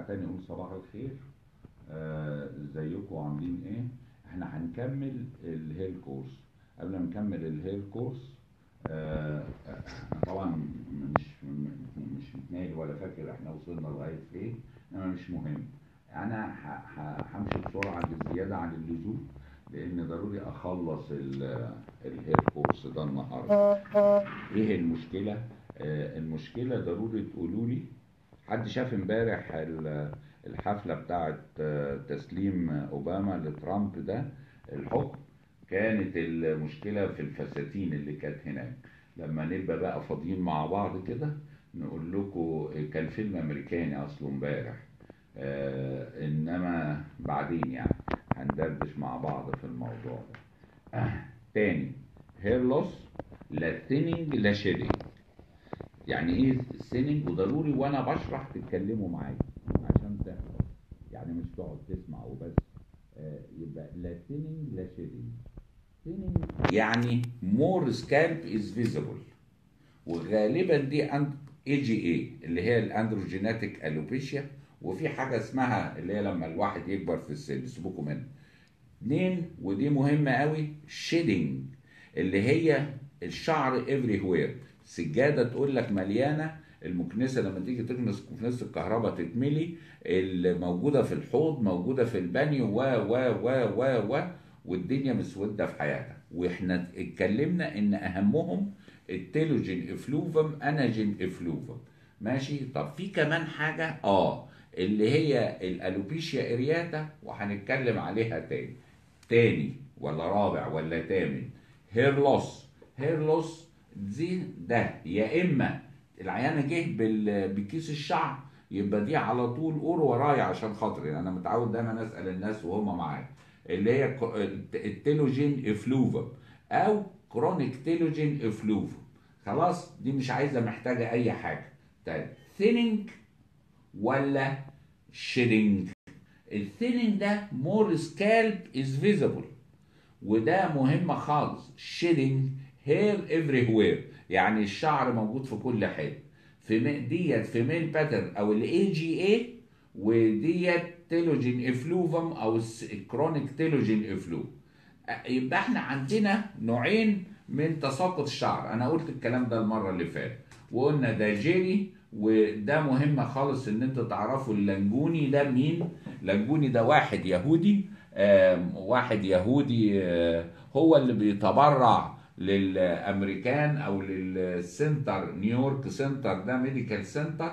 تاني نقول صباح الخير آه، ازيكم عاملين ايه احنا هنكمل الهيل كورس قبل ما نكمل الهيل كورس آه، احنا طبعا مش مش متناهي ولا فاكر احنا وصلنا لغايه فين انما مش مهم انا ه- ه- همشي بسرعه بزياده عن اللزوم لان ضروري اخلص ال- الهيل كورس ده النهارده ايه المشكله آه، المشكله ضروري تقولوا لي حد شاف امبارح ال- الحفله بتاعه آه، تسليم اوباما لترامب ده الحكم كانت المشكله في الفساتين اللي كانت هناك لما نبقى بقى فاضيين مع بعض كده نقول لكم كان فيلم امريكاني اصله امبارح آه انما بعدين يعني هندردش مع بعض في الموضوع ده آه تاني هير لوس لا ثيننج لا شيدنج يعني ايه سيننج وضروري وانا بشرح تتكلموا معايا عشان تحفظ يعني مش تقعد تسمع وبس آه يبقى لا سيننج لا شيدنج سيننج يعني مور سكالب از فيزيبل وغالبا دي عند اي جي اي اللي هي الاندروجيناتيك الوبيشيا وفي حاجه اسمها اللي هي لما الواحد يكبر في السن سيبوكوا منها اتنين ودي مهمه قوي شيدنج اللي هي الشعر افري وير سجاده تقول لك مليانه المكنسه لما تيجي تكنس مكنسه الكهرباء تتملي الموجوده في الحوض موجوده في البانيو و و و و و والدنيا مسوده في حياتك واحنا اتكلمنا ان اهمهم التيلوجين افلوفم اناجين افلوفم ماشي طب في كمان حاجه اه اللي هي الالوبيشيا ارياتا وهنتكلم عليها تاني تاني ولا رابع ولا تامن هير لوس هير لوس دي ده يا اما العيانه جه بال- بكيس الشعر يبقى دي على طول قول ورايا عشان خاطري انا متعود دايما اسال الناس وهم معايا اللي هي ك- الت- التيلوجين افلوفم او كرونيك تيلوجين افلوفم خلاص دي مش عايزه محتاجه اي حاجه طيب ثيننج ولا شيدنج الثيننج ده مور سكالب از فيزيبل وده مهم خالص شيدنج هير افري وير يعني الشعر موجود في كل حته في م- ديت في ميل باترن او الاي جي اي وديت تيلوجين افلوفم او الكرونيك تيلوجين افلوف يبقى احنا عندنا نوعين من تساقط الشعر انا قلت الكلام ده المره اللي فاتت وقلنا ده جيلي وده مهم خالص ان انتوا تعرفوا اللنجوني ده مين لنجوني ده واحد يهودي آم، واحد يهودي آه، هو اللي بيتبرع للامريكان او للسنتر نيويورك سنتر ده ميديكال سنتر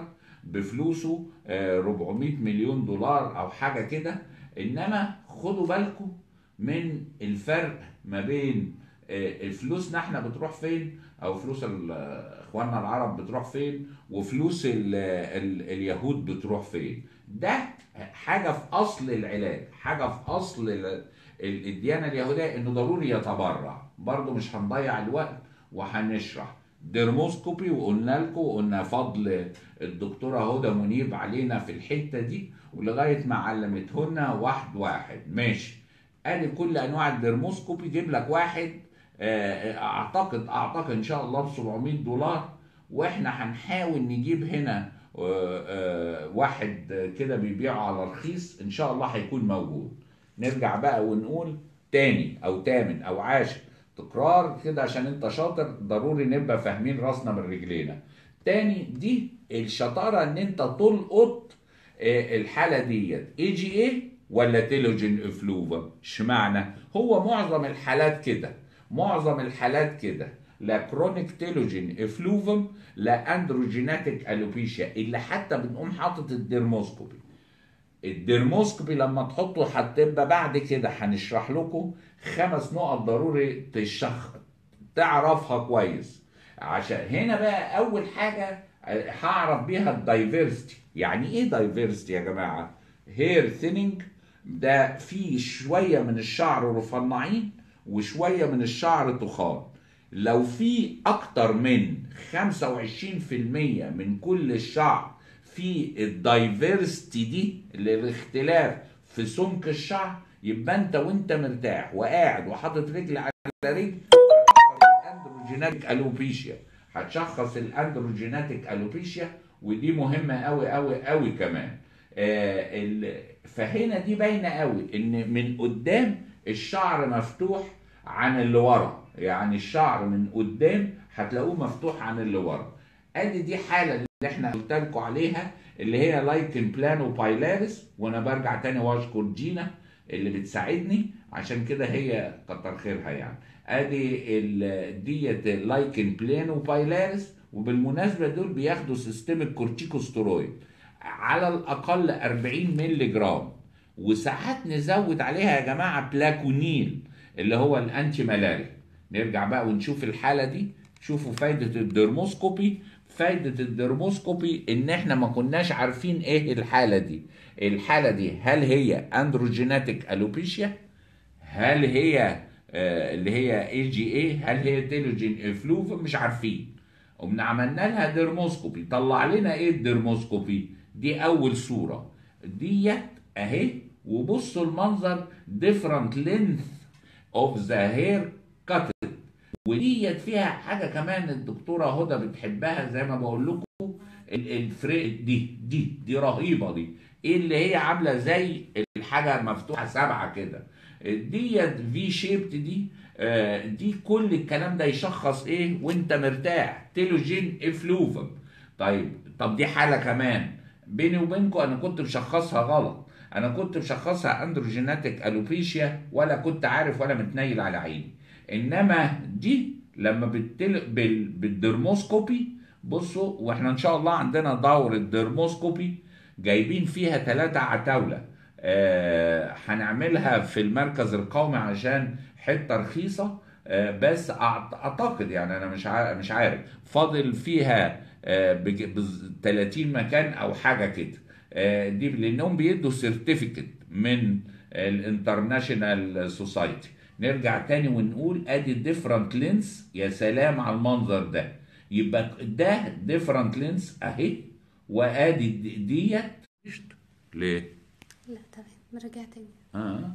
بفلوسه آه، 400 مليون دولار او حاجه كده انما خدوا بالكم من الفرق ما بين آه، فلوسنا احنا بتروح فين او فلوس ال- اخواننا العرب بتروح فين وفلوس ال ال اليهود بتروح فين ده حاجه في اصل العلاج حاجه في اصل ال- ال- الديانه اليهوديه انه ضروري يتبرع برضه مش هنضيع الوقت وهنشرح ديرموسكوبي وقلنا لكم وقلنا فضل الدكتوره هدى منيب علينا في الحته دي ولغايه ما علمتهن واحد واحد ماشي ادي كل انواع الديرموسكوبي يجيب لك واحد آه، اعتقد اعتقد ان شاء الله ب 700 دولار واحنا هنحاول نجيب هنا آه، آه، واحد آه، كده بيبيعه على رخيص ان شاء الله هيكون موجود نرجع بقى ونقول تاني او تامن او عاشر تكرار كده عشان انت شاطر ضروري نبقى فاهمين راسنا من رجلينا تاني دي الشطاره ان انت تلقط آه، الحاله ديت اي جي اي ولا تيلوجين افلوفا اشمعنى هو معظم الحالات كده معظم الحالات كده لا كرونيك تيلوجين افلوفم لا اندروجيناتيك الوبيشيا اللي حتى بنقوم حاطط الديرموسكوبي الديرموسكوبي لما تحطه هتبقى بعد كده هنشرح لكم خمس نقط ضروري تشخ تعرفها كويس عشان هنا بقى اول حاجه هعرف بيها الدايفرستي يعني ايه دايفرستي يا جماعه هير ثيننج ده فيه شويه من الشعر رفنعين وشويه من الشعر تخان لو في اكتر من 25% من كل الشعر في الدايفرستي دي اللي الاختلاف في سمك الشعر يبقى انت وانت مرتاح وقاعد وحاطط رجل على رجل الاندروجيناتيك الوبيشيا هتشخص الاندروجيناتيك الوبيشيا ودي مهمه قوي قوي قوي كمان آه ال- فهنا دي باينه قوي ان من قدام الشعر مفتوح عن اللي ورا يعني الشعر من قدام هتلاقوه مفتوح عن اللي ورا ادي دي حاله اللي احنا قلت لكم عليها اللي هي لايكن بلانو بايلاريس وانا برجع تاني واشكر جينا اللي بتساعدني عشان كده هي كتر خيرها يعني ادي ال- ديت لايكن بلانو بايلاريس وبالمناسبه دول بياخدوا سيستمك كورتيكوستيرويد على الاقل 40 مللي جرام وساعات نزود عليها يا جماعه بلاكونيل اللي هو الانتي ملاريا نرجع بقى ونشوف الحاله دي شوفوا فايده الدرموسكوبي فايده الدرموسكوبي ان احنا ما كناش عارفين ايه الحاله دي الحاله دي هل هي اندروجيناتيك الوبيشيا هل هي آه، اللي هي اي جي اي هل هي تيلوجين افلوفا مش عارفين قمنا عملنا لها ديرموسكوبي طلع لنا ايه الديرموسكوبي دي اول صوره ديت اهي وبصوا المنظر different length of the hair cut وديت فيها حاجه كمان الدكتوره هدى بتحبها زي ما بقول لكم ال- الفريق دي دي دي رهيبه دي ايه اللي هي عامله زي الحاجه مفتوحه سبعه كده ديت في شيبت دي آه، دي كل الكلام ده يشخص ايه وانت مرتاح تيلوجين افلوفم طيب طب دي حاله كمان بيني وبينكم انا كنت مشخصها غلط انا كنت مشخصها اندروجيناتيك الوبيشيا ولا كنت عارف ولا متنيل على عيني انما دي لما بتل... بال... بالدرموسكوبي بصوا واحنا ان شاء الله عندنا دورة درموسكوبي جايبين فيها ثلاثة عتاولة آه هنعملها في المركز القومي عشان حتة رخيصة آه بس أعت- اعتقد يعني انا مش عارف مش عارف فاضل فيها آه بج... بز- 30 مكان او حاجة كده آه دي لانهم بيدوا سيرتيفيكت من الانترناشونال سوسايتي نرجع تاني ونقول ادي ديفرنت لينس يا سلام على المنظر ده يبقى ده ديفرنت لينس اهي وادي دي- ديت ليه؟ لا تمام رجع تاني اه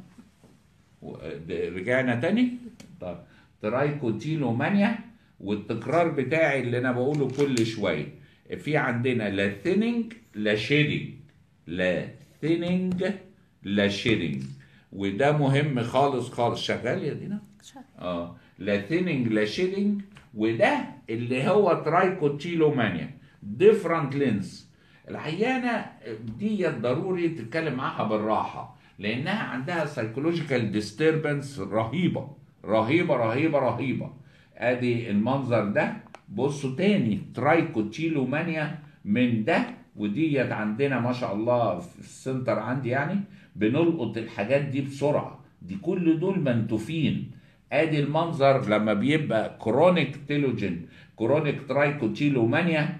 و- ده- رجعنا تاني طب ترايكوتيلومانيا والتكرار بتاعي اللي انا بقوله كل شويه في عندنا لا ثيننج لا شيدنج لا ثيننج لا شيدنج وده مهم خالص خالص شغال يا دينا شاء اه لا ثيننج لا شيدنج وده اللي هو ترايكوتيلومانيا ديفرنت لينس العيانه دي ضروري تتكلم معاها بالراحه لانها عندها سايكولوجيكال ديستربنس رهيبه رهيبه رهيبه رهيبه ادي المنظر ده بصوا تاني ترايكوتيلومانيا من ده وديت عندنا ما شاء الله في السنتر عندي يعني بنلقط الحاجات دي بسرعه دي كل دول منتوفين ادي المنظر لما بيبقى كرونيك تيلوجين كرونيك ترايكوتيلومانيا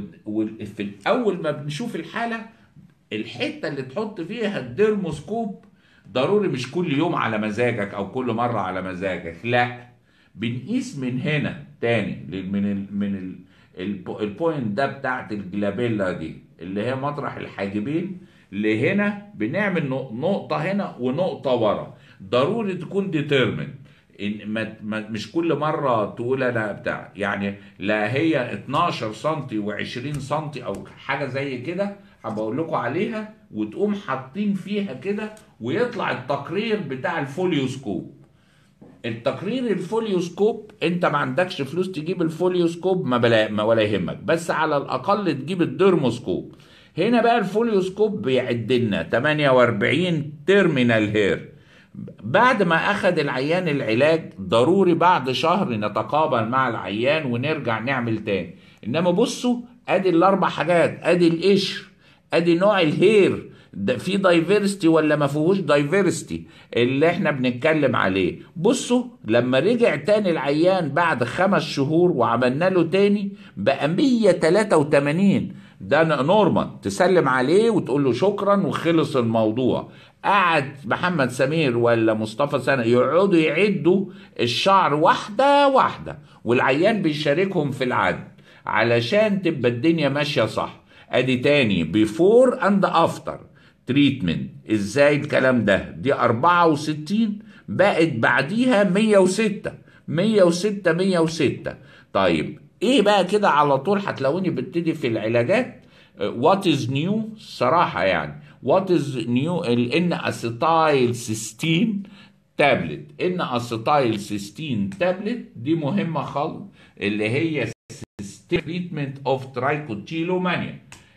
وفي الاول ما بنشوف الحاله الحته اللي تحط فيها الديرموسكوب ضروري مش كل يوم على مزاجك او كل مره على مزاجك لا بنقيس من هنا تاني ل- من ال من ال الب- البوينت ده بتاعت الجلابيلا دي اللي هي مطرح الحاجبين لهنا بنعمل نق- نقطة هنا ونقطة ورا ضروري تكون ديترمن إن ما ما مش كل مرة تقول أنا بتاع يعني لا هي 12 سم و20 سم أو حاجة زي كده هبقول لكم عليها وتقوم حاطين فيها كده ويطلع التقرير بتاع الفوليوسكوب التقرير الفوليوسكوب انت ما عندكش فلوس تجيب الفوليوسكوب ما, بلا ما ولا يهمك بس على الاقل تجيب الديرموسكوب هنا بقى الفوليوسكوب بيعد لنا 48 تيرمينال هير بعد ما اخذ العيان العلاج ضروري بعد شهر نتقابل مع العيان ونرجع نعمل تاني انما بصوا ادي الاربع حاجات ادي القشر ادي نوع الهير ده في دايفيرستي ولا ما فيهوش دايفيرستي اللي احنا بنتكلم عليه بصوا لما رجع تاني العيان بعد خمس شهور وعملنا له تاني بقى 183 ده نورمال تسلم عليه وتقول له شكرا وخلص الموضوع قعد محمد سمير ولا مصطفى سنة يقعدوا يعدوا الشعر واحدة واحدة والعيان بيشاركهم في العد علشان تبقى الدنيا ماشية صح ادي تاني بيفور اند افتر تريتمنت ازاي الكلام ده دي 64 بقت بعديها 106 106 106 طيب ايه بقى كده على طول هتلاقوني ببتدي في العلاجات وات از نيو صراحة يعني وات از نيو الان اسيتايل سيستين تابلت ان اسيتايل سيستين تابلت دي مهمه خالص اللي هي تريتمنت اوف ترايكوتيلومانيا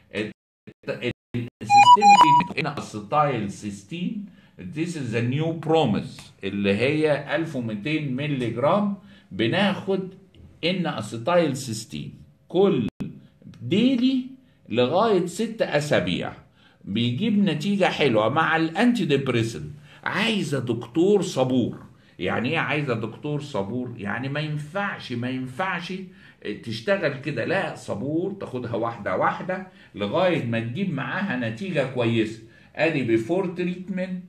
السيستم ان اسيتايل سيستين This is a new promise اللي هي 1200 مللي جرام بناخد ان اسيتايل سيستين كل ديلي لغايه ست اسابيع بيجيب نتيجه حلوه مع الانتي ديبريسنت عايزه دكتور صبور يعني ايه عايزه دكتور صبور يعني ما ينفعش ما ينفعش تشتغل كده لا صبور تاخدها واحده واحده لغايه ما تجيب معاها نتيجه كويسه ادي بيفور تريتمنت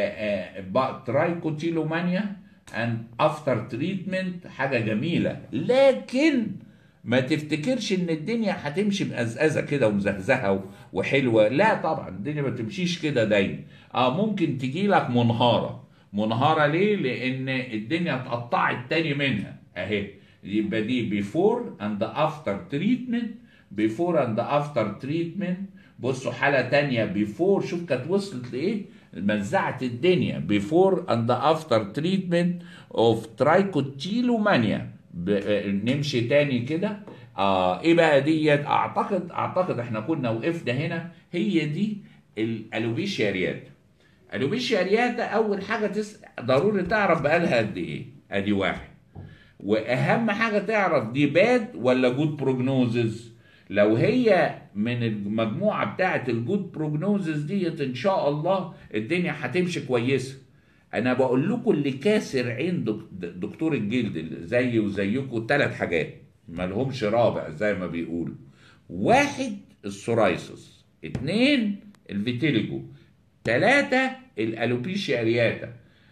ترايكوتيلومانيا اند افتر تريتمنت حاجه جميله لكن ما تفتكرش ان الدنيا هتمشي مقزقزه كده ومزهزهه وحلوه لا طبعا الدنيا ما تمشيش كده دايما اه ممكن تجي لك منهاره منهاره ليه لان الدنيا اتقطعت تاني منها اهي يبقى دي بيفور اند افتر تريتمنت بيفور اند افتر تريتمنت بصوا حاله تانية بيفور شوف كانت وصلت لايه مزعت الدنيا بيفور اند افتر تريتمنت اوف ترايكوتيلومانيا نمشي تاني كده آه ايه بقى ديت اعتقد اعتقد احنا كنا وقفنا هنا هي دي الالوبيشيا رياتا الوبيشيا رياتا اول حاجه تس... ضروري تعرف بقالها قد ايه ادي واحد واهم حاجه تعرف دي باد ولا جود بروجنوزز لو هي من المجموعه بتاعه الجود بروجنوزز ديت ان شاء الله الدنيا هتمشي كويسه انا بقول لكم اللي كاسر عين دكتور الجلد زي وزيكم ثلاث حاجات ما لهمش رابع زي ما بيقولوا واحد السورايسس اتنين الفيتيليجو ثلاثة الالوبيشيا ارياتا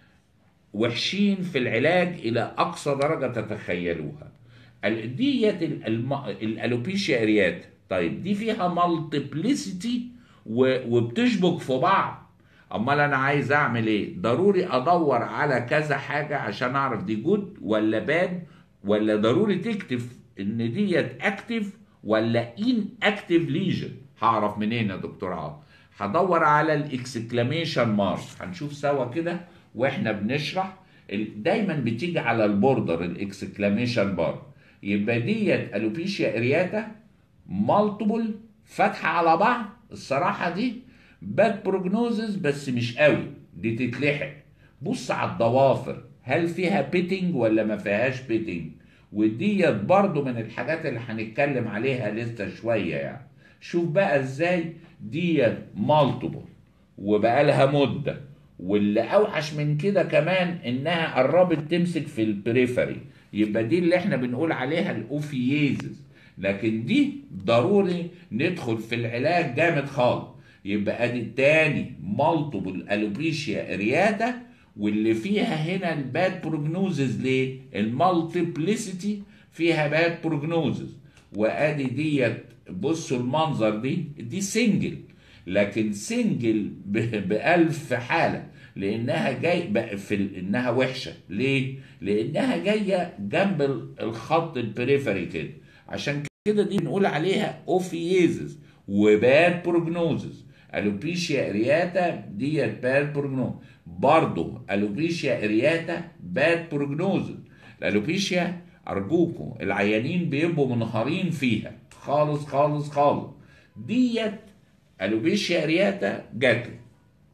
وحشين في العلاج الى اقصى درجة تتخيلوها ديت الالوبيشيا ارياتا طيب دي فيها مالتيبليسيتي وبتشبك في بعض امال انا عايز اعمل ايه ضروري ادور على كذا حاجه عشان اعرف دي جود ولا باد ولا ضروري تكتب ان ديت اكتف ولا ان اكتف ليجن هعرف منين يا دكتور عاطف هدور على الاكسكلاميشن مارك هنشوف سوا كده واحنا بنشرح دايما بتيجي على البوردر الاكسكلاميشن بار يبقى ديت الوبيشيا ارياتا مالتيبل فاتحه على بعض الصراحه دي باد بروجنوزز بس مش قوي دي تتلحق بص على الضوافر هل فيها بيتنج ولا ما فيهاش بيتنج وديت برضو من الحاجات اللي هنتكلم عليها لسه شويه يعني شوف بقى ازاي ديت مالتيبل وبقى لها مده واللي اوحش من كده كمان انها قربت تمسك في البريفري يبقى دي اللي احنا بنقول عليها الاوفييزز لكن دي ضروري ندخل في العلاج جامد خالص يبقى ادي التاني مالتيبل الوبيشيا ارياتا واللي فيها هنا الباد بروجنوزز ليه؟ المالتيبليسيتي فيها باد بروجنوزز وادي ديت بصوا المنظر دي دي سنجل لكن سنجل بألف حالة لأنها جاي في إنها وحشة ليه؟ لأنها جاية جنب الخط البريفري كده عشان كده دي بنقول عليها اوفييزز وباد بروجنوزز الوبيشيا ارياتا ديت باد بروجنوز برضه الوبيشيا ارياتا باد بروجنوزز الالوبيشيا ارجوكم العيانين بيبقوا منهارين فيها خالص خالص خالص ديت الوبيشيا ارياتا جات له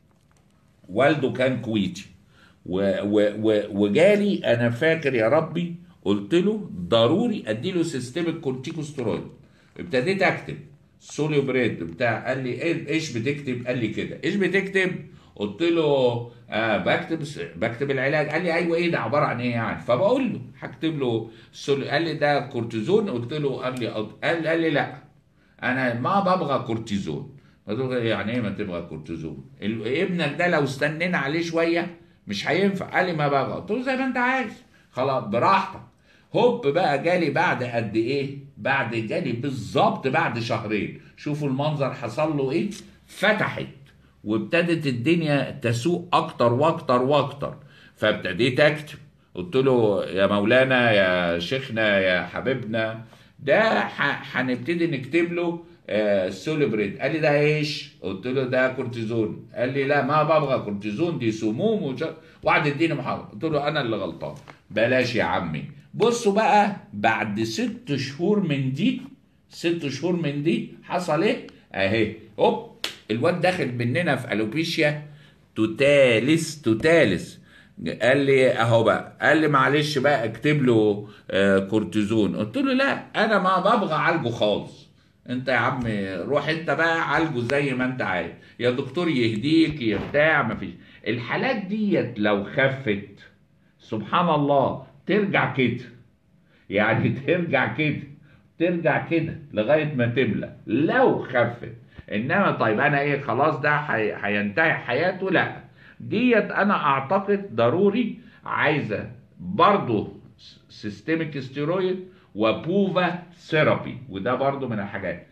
والده كان كويتي و و و وجالي انا فاكر يا ربي قلت له ضروري اديله سيستمك كورتيكوستيرويد ابتديت اكتب سوليو بريد بتاع قال لي إيه ايش بتكتب قال لي كده ايش بتكتب قلت له آه بكتب بكتب العلاج قال لي ايوه ايه ده عباره عن ايه يعني فبقول له هكتب له سوليو قال لي ده كورتيزون قلت له قال لي قال, قال لي لا انا ما ببغى كورتيزون فتقول يعني ايه ما تبغى كورتيزون ابنك ده لو استنينا عليه شويه مش هينفع قال لي ما بغى قلت له زي ما انت عايز خلاص براحتك هوب بقى جالي بعد قد ايه بعد جالي بالظبط بعد شهرين شوفوا المنظر حصل له ايه فتحت وابتدت الدنيا تسوء اكتر واكتر واكتر فابتديت اكتب قلت له يا مولانا يا شيخنا يا حبيبنا ده هنبتدي نكتب له آه سوليبريت قال لي ده ايش قلت له ده كورتيزون قال لي لا ما ببغى كورتيزون دي سموم وش... وقعد يديني محاضره قلت له انا اللي غلطان بلاش يا عمي بصوا بقى بعد ست شهور من دي ست شهور من دي حصل ايه اهي هوب الواد داخل مننا في الوبيشيا توتاليس توتاليس قال لي اهو بقى قال لي معلش بقى اكتب له آه كورتيزون قلت له لا انا ما ببغى اعالجه خالص انت يا عم روح انت بقى عالجه زي ما انت عايز يا دكتور يهديك يا بتاع مفيش الحالات ديت لو خفت سبحان الله ترجع كده يعني ترجع كده ترجع كده لغايه ما تملى لو خفت انما طيب انا ايه خلاص ده هينتهي حياته لا ديت انا اعتقد ضروري عايزه برضه سيستميك ستيرويد وبوفا ثيرابي وده برضه من الحاجات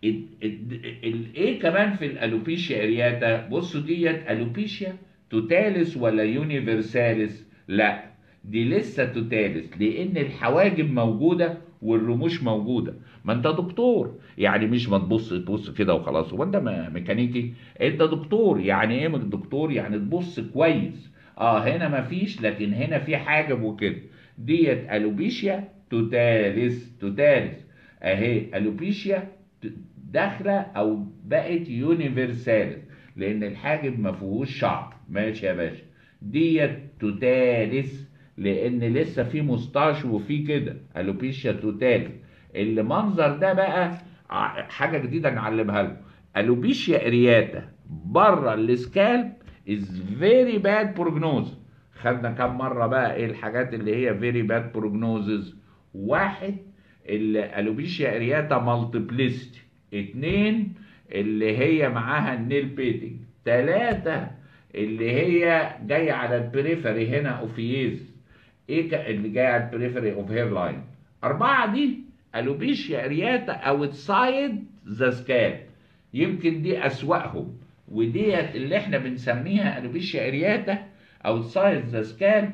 ايه كمان في الالوبيشيا ارياتا بصوا ديت الوبيشيا توتاليس ولا يونيفرساليس لا دي لسه توتاليس لان الحواجب موجوده والرموش موجوده ما انت دكتور يعني مش ما تبص تبص كده وخلاص هو انت ميكانيكي انت دكتور يعني ايه دكتور يعني تبص كويس اه هنا ما فيش لكن هنا في حاجب وكده ديت الوبيشيا توتاليس توتاليس اهي الوبيشيا داخله او بقت يونيفرساليس لان الحاجب ما فيهوش شعر ماشي يا باشا ديت توتاليس لان لسه في مستاش وفي كده الوبيشيا توتاليس اللي منظر ده بقى حاجه جديده نعلمها لكم الوبيشيا ارياتا بره السكالب از فيري باد بروجنوز خدنا كام مره بقى ايه الحاجات اللي هي فيري باد بروجنوزز واحد الالوبيشيا ارياتا مالتيبليستي اتنين اللي هي معاها النيل بيتنج تلاتة اللي هي جاية على البريفري هنا اوفيز ايه اللي جاية على البريفري اوف هير لاين أربعة دي الوبيشيا ارياتا اوتسايد ذا سكال يمكن دي اسوأهم وديت اللي احنا بنسميها الوبيشيا ارياتا اوتسايد ذا سكال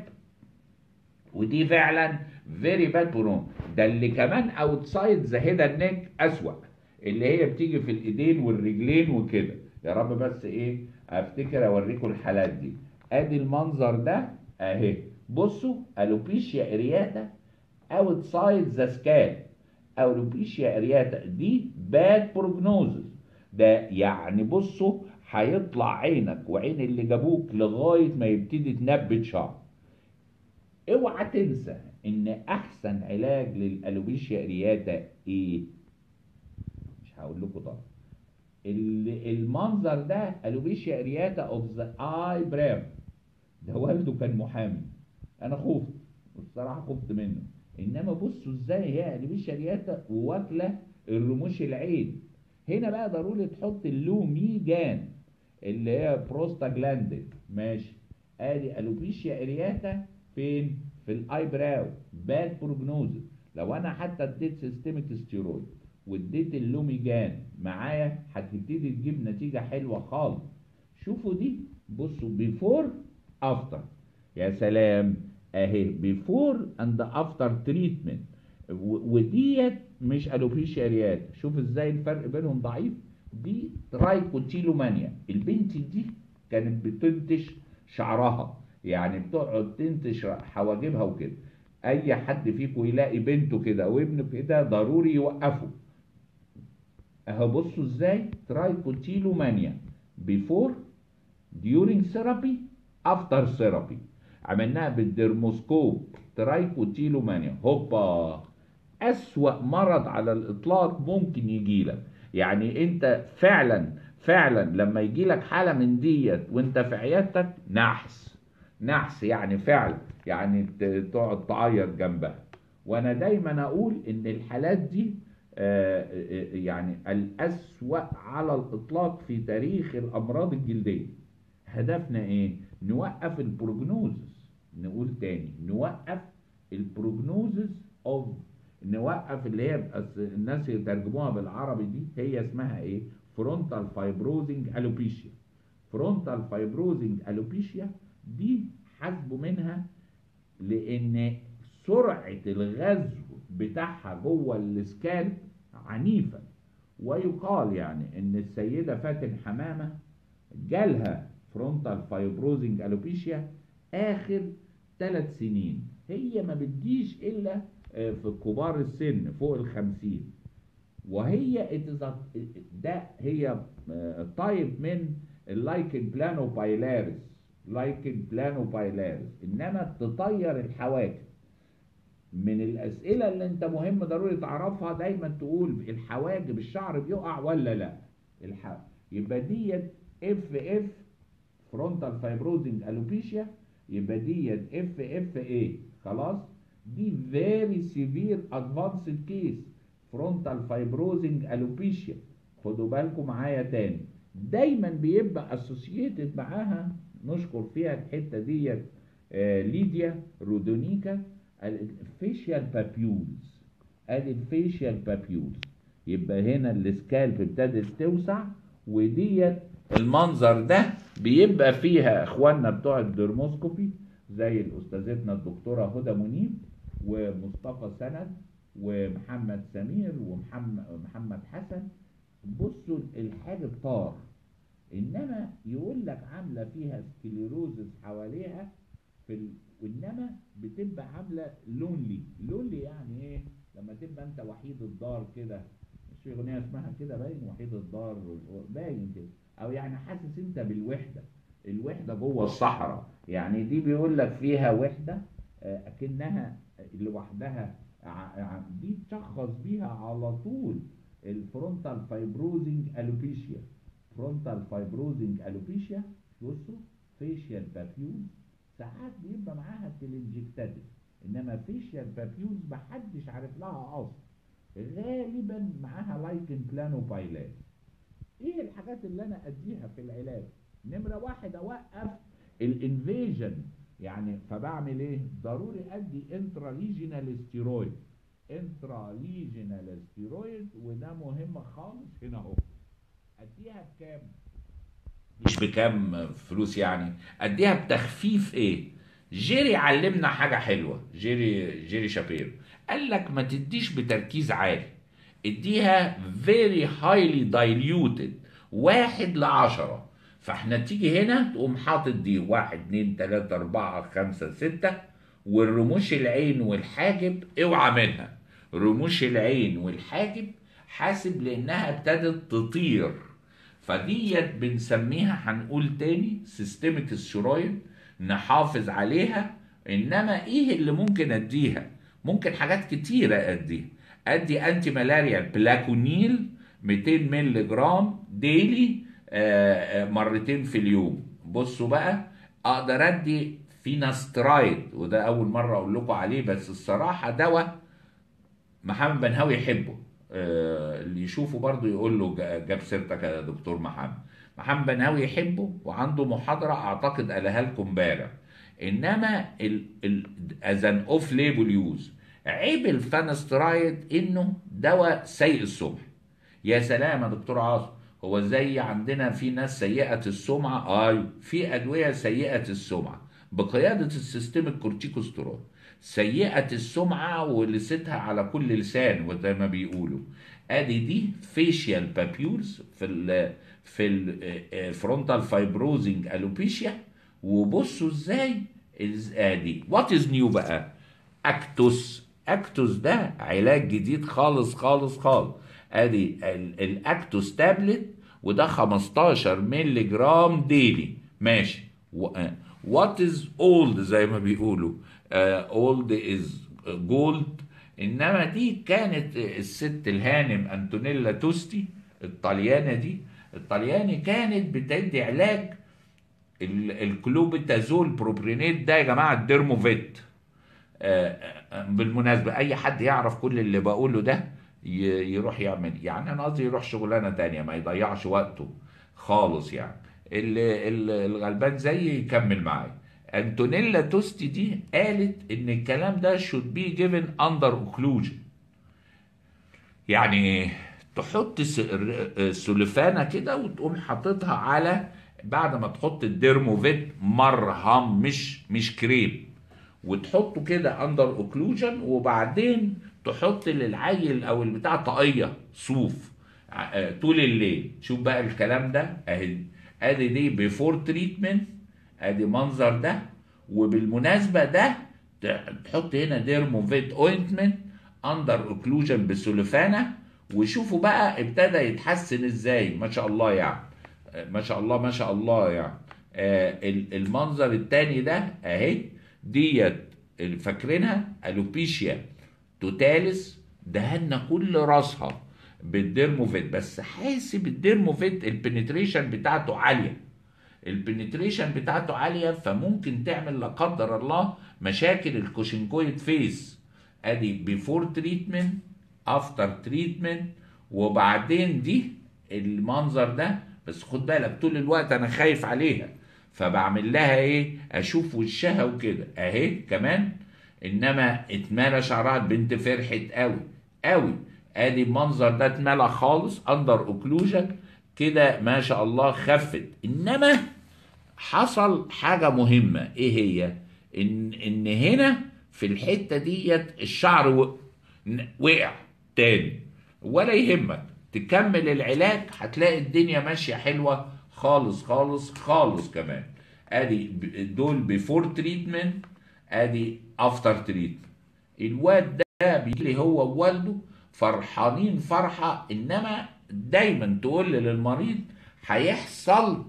ودي فعلا فيري باد برون ده اللي كمان اوتسايد ذا هيدا نيك اسوأ اللي هي بتيجي في الايدين والرجلين وكده يا رب بس ايه افتكر اوريكم الحالات دي ادي المنظر ده اهي بصوا الوبيشيا ارياتا اوتسايد ذا سكال الوبيشيا ارياتا دي باد بروجنوزز ده يعني بصوا هيطلع عينك وعين اللي جابوك لغايه ما يبتدي تنبت شعر اوعى تنسى ان احسن علاج للالوبيشيا ارياتا ايه مش هقول لكم طبعا المنظر ده الوبيشيا ارياتا اوف ذا اي براو ده والده كان محامي انا خفت والصراحه خفت منه انما بصوا ازاي هي الوبيشيا ارياتا واكله الرموش العين هنا بقى ضروري تحط اللوميجان اللي هي بروستاجلاندين ماشي ادي الوبيشيا ارياتا فين في الاي براو باد بروجنوزس لو انا حتى اديت سيستميك ستيرويد واديت اللوميجان معايا هتبتدي تجيب نتيجه حلوه خالص شوفوا دي بصوا بيفور افتر يا سلام اهي بيفور اند افتر تريتمنت وديت مش الوبيشيا اريات شوف ازاي الفرق بينهم ضعيف دي ترايكوتيلومانيا البنت دي كانت بتنتش شعرها يعني بتقعد تنتش حواجبها وكده اي حد فيكم يلاقي بنته كده وابنه كده ضروري يوقفه اهو بصوا ازاي ترايكوتيلومانيا بيفور during ثيرابي افتر ثيرابي عملناها بالدرموسكوب ترايكوتيلومانيا هوبا أسوأ مرض على الإطلاق ممكن يجي لك يعني أنت فعلا فعلا لما يجي لك حالة من ديت وأنت في عيادتك نحس نحس يعني فعلا يعني تقعد تعيط جنبها وأنا دايما أقول إن الحالات دي يعني الأسوأ على الإطلاق في تاريخ الأمراض الجلدية هدفنا إيه؟ نوقف البروجنوزس نقول تاني نوقف البروجنوزس اوف نوقف اللي هي الناس يترجموها بالعربي دي هي اسمها ايه فرونتال فايبروزنج الوبيشيا فرونتال فايبروزنج الوبيشيا دي حاسبوا منها لان سرعه الغزو بتاعها جوه السكالب عنيفه ويقال يعني ان السيده فاتن حمامه جالها فرونتال فايبروزنج الوبيشيا اخر ثلاث سنين هي ما بتجيش الا آه، في كبار السن فوق الخمسين وهي it is a- ده هي تايب من اللايكن بلانو بايلاريس لايكن بلانو بايلاريس انما تطير الحواجب من الاسئله اللي انت مهم ضروري تعرفها دايما تقول الحواجب الشعر بيقع ولا لا الح... يبقى ديت اف اف فرونتال فايبروزنج الوبيشيا يبقى ديت اف اف اي خلاص دي فيري سيفير ادفانسد كيس فرونتال فايبروزنج الوبيشيا خدوا بالكم معايا تاني دايما بيبقى اسوسييتد معاها نشكر فيها الحته ديت آه، ليديا رودونيكا الفيشيال بابيولز ادي الفيشيال بابيولز يبقى هنا السكالب ابتدت توسع وديت المنظر ده بيبقى فيها اخواننا بتوع الدرموسكوبي زي الاستاذتنا الدكتوره هدى منيب ومصطفى سند ومحمد سمير ومحمد محمد حسن بصوا الحاجب طار انما يقول لك عامله فيها سكليروزس حواليها في ال... وانما بتبقى عامله لونلي لونلي يعني ايه لما تبقى انت وحيد الدار كده مش في اغنيه اسمها كده باين وحيد الدار باين كده او يعني حاسس انت بالوحده الوحده جوه الصحراء يعني دي بيقول لك فيها وحده آه، اكنها لوحدها ع- ع- دي تشخص بيها على طول الفرونتال فايبروزنج الوبيشيا فرونتال فايبروزنج الوبيشيا بصوا فيشيال بابيول ساعات بيبقى معاها تلنجكتاتيف انما فيشيال بابيولز محدش عارف لها اصل غالبا معاها لايكن بلانو بايلات ايه الحاجات اللي انا اديها في العلاج نمره واحد اوقف الانفيجن يعني فبعمل ايه ضروري ادي انترا ليجينال ستيرويد انترا ليجينال ستيرويد وده مهم خالص هنا اهو اديها بكام مش بكام فلوس يعني اديها بتخفيف ايه جيري علمنا حاجه حلوه جيري جيري شابيرو قال لك ما تديش بتركيز عالي اديها very highly diluted واحد لعشرة فاحنا تيجي هنا تقوم حاطط دي واحد اتنين تلاتة اربعة خمسة ستة والرموش العين والحاجب اوعى منها رموش العين والحاجب حاسب لانها ابتدت تطير فديت بنسميها هنقول تاني سيستميك الشرايط نحافظ عليها انما ايه اللي ممكن اديها ممكن حاجات كتيرة اديها ادي انتي ملاريا بلاكونيل 200 مللي جرام ديلي آه، آه، مرتين في اليوم بصوا بقى اقدر ادي فيناسترايد وده اول مره اقول لكم عليه بس الصراحه دواء محمد بنهاوي يحبه آه، اللي يشوفه برضه يقول له جا- جاب سيرتك يا دكتور محمد محمد بنهاوي يحبه وعنده محاضره اعتقد قالها لكم امبارح انما ال ال از ان اوف ليبل يوز عيب الفانسترايد انه دواء سيء السمعه يا سلام يا دكتور عاصم هو زي عندنا في ناس سيئة السمعة ايوه في أدوية سيئة السمعة بقيادة السيستم الكورتيكوستيرويد سيئة السمعة ولستها على كل لسان وزي ما بيقولوا ادي دي فيشيال بابيولز في ال في الفرونتال فايبروزنج الوبيشيا وبصوا ازاي إز- ادي وات از نيو بقى اكتوس اكتوس ده علاج جديد خالص خالص خالص ادي ال- الاكتوس تابلت وده 15 مللي جرام ديلي ماشي وات از اولد زي ما بيقولوا اولد از جولد انما دي كانت الست الهانم انتونيلا توستي الطليانه دي الطلياني كانت بتدي علاج ال- الكلوبيتازول بروبرينيت ده يا جماعه الديرموفيت آه، آه، بالمناسبة أي حد يعرف كل اللي بقوله ده ي- يروح يعمل يعني أنا قصدي يروح شغلانة تانية ما يضيعش وقته خالص يعني اللي اللي- الغلبان زيي يكمل معايا أنتونيلا توستي دي قالت إن الكلام ده should be given under occlusion يعني تحط س- ر- سلفانة كده وتقوم حاططها على بعد ما تحط الديرموفيت مرهم مش مش كريم وتحطه كده اندر اوكلوجن وبعدين تحط للعيل او البتاع طاقيه صوف ع- آه، طول الليل شوف بقى الكلام ده اهي ادي دي بيفور تريتمنت ادي منظر ده وبالمناسبه ده ت- تحط هنا ديرموفيت اوينتمنت اندر اوكلوجن بسولفانا وشوفوا بقى ابتدى يتحسن ازاي ما شاء الله يعني آه، ما شاء الله ما شاء الله يعني آه ال- المنظر التاني ده اهي ديت اللي فاكرينها الوبيشيا توتاليس دهنا كل راسها بالديرموفيت بس حاسب الديرموفيت البنتريشن بتاعته عاليه البنتريشن بتاعته عاليه فممكن تعمل لا قدر الله مشاكل الكوشنكويد فيس ادي بيفور تريتمنت افتر تريتمنت وبعدين دي المنظر ده بس خد بالك طول الوقت انا خايف عليها فبعمل لها ايه اشوف وشها وكده اهي كمان انما اتملى شعرها البنت فرحت قوي قوي ادي المنظر ده اتملى خالص اندر اوكلوجن كده ما شاء الله خفت انما حصل حاجه مهمه ايه هي ان ان هنا في الحته ديت الشعر و- ن- وقع تاني ولا يهمك تكمل العلاج هتلاقي الدنيا ماشيه حلوه خالص خالص خالص كمان ادي ب- دول بيفور تريتمنت ادي افتر تريتمنت الواد ده بيجي لي هو ووالده فرحانين فرحه انما دايما تقول للمريض هيحصل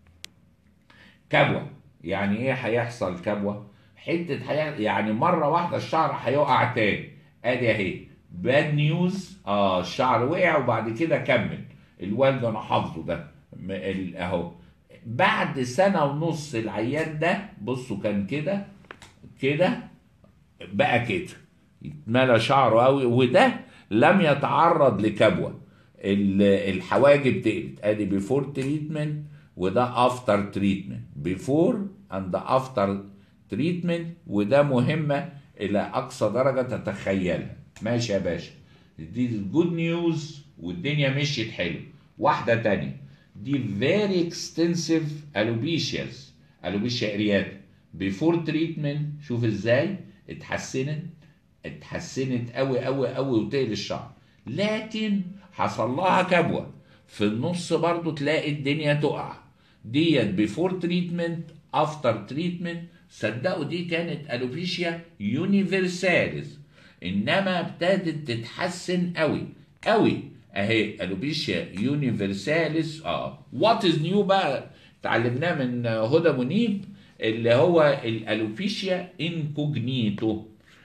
كبوه يعني ايه هيحصل كبوه حته حي... يعني مره واحده الشعر هيقع تاني ادي اهي باد نيوز اه الشعر وقع وبعد كده كمل الوالد انا حافظه ده م- ال- اهو بعد سنه ونص العيان ده بصوا كان كده كده بقى كده اتملى شعره قوي وده لم يتعرض لكبوه ال- الحواجب تقلت ادي بيفور تريتمنت وده افتر تريتمنت بيفور اند افتر تريتمنت وده مهمه الى اقصى درجه تتخيلها ماشي يا باشا دي الجود نيوز والدنيا مشيت حلو واحده تانية دي فيري اكستنسيف الوبيشياز الوبيشيا ارياتا بيفور تريتمنت شوف ازاي اتحسنت اتحسنت قوي قوي قوي وتقل الشعر لكن حصل لها كبوه في النص برضو تلاقي الدنيا تقع ديت بيفور تريتمنت افتر تريتمنت صدقوا دي كانت الوبيشيا يونيفرساليز انما ابتدت تتحسن قوي قوي اهي الوبيشيا يونيفرساليس اه وات از نيو بقى اتعلمناه من هدى منيب اللي هو الالوبيشيا انكوجنيتو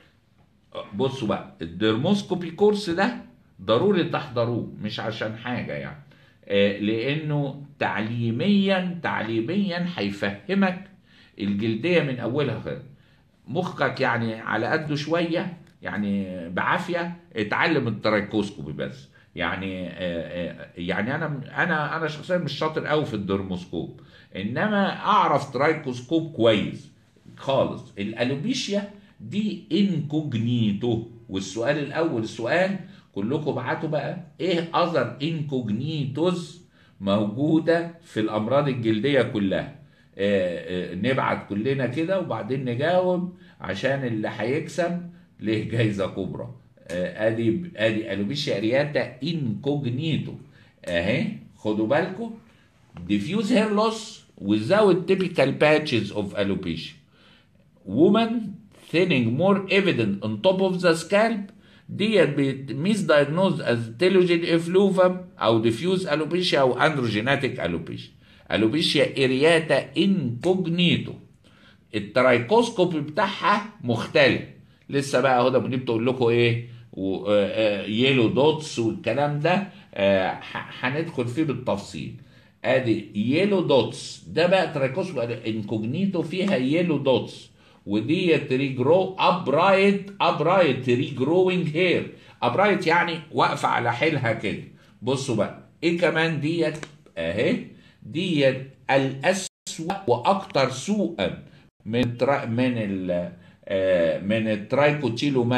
بصوا بقى الدرموسكوبي كورس ده ضروري تحضروه مش عشان حاجة يعني آه، لأنه تعليميا تعليميا هيفهمك الجلدية من أولها خالص مخك يعني على قده شوية يعني بعافية اتعلم الترايكوسكوبي بس يعني آه، آه، يعني انا انا انا شخصيا مش شاطر قوي في الدرموسكوب انما اعرف ترايكوسكوب كويس خالص الالوبيشيا دي انكوجنيتو والسؤال الاول السؤال كلكم ابعتوا بقى ايه اذر انكوجنيتوز موجوده في الامراض الجلديه كلها آه، آه، نبعت كلنا كده وبعدين نجاوب عشان اللي هيكسب ليه جايزه كبرى آه، ادي ادي الوبيشيا ارياتا انكوجنيتو اهي خدوا بالكم diffuse hair loss without typical patches of alopecia woman thinning more evident on top of the scalp ديت misdiagnosed as telogen effluvium او diffuse alopecia او androgenetic alopecia alopecia areata incognito الترايكوسكوبي بتاعها مختلف لسه بقى هدى منيب تقول لكم ايه و- آه، آه، يلو دوتس والكلام ده آه، ح- هندخل فيه بالتفصيل ادي يلو دوتس ده بقى ترايكوسكوبي انكوجنيتو فيها يلو دوتس وديت ريجرو ابرايت ابرايت ريجروينج هير ابرايت يعني واقفه على حيلها كده بصوا بقى ايه كمان ديت اهي ديت الاسوأ واكثر سوءا من ترا من ال آه، من الترايكوتيلومانيا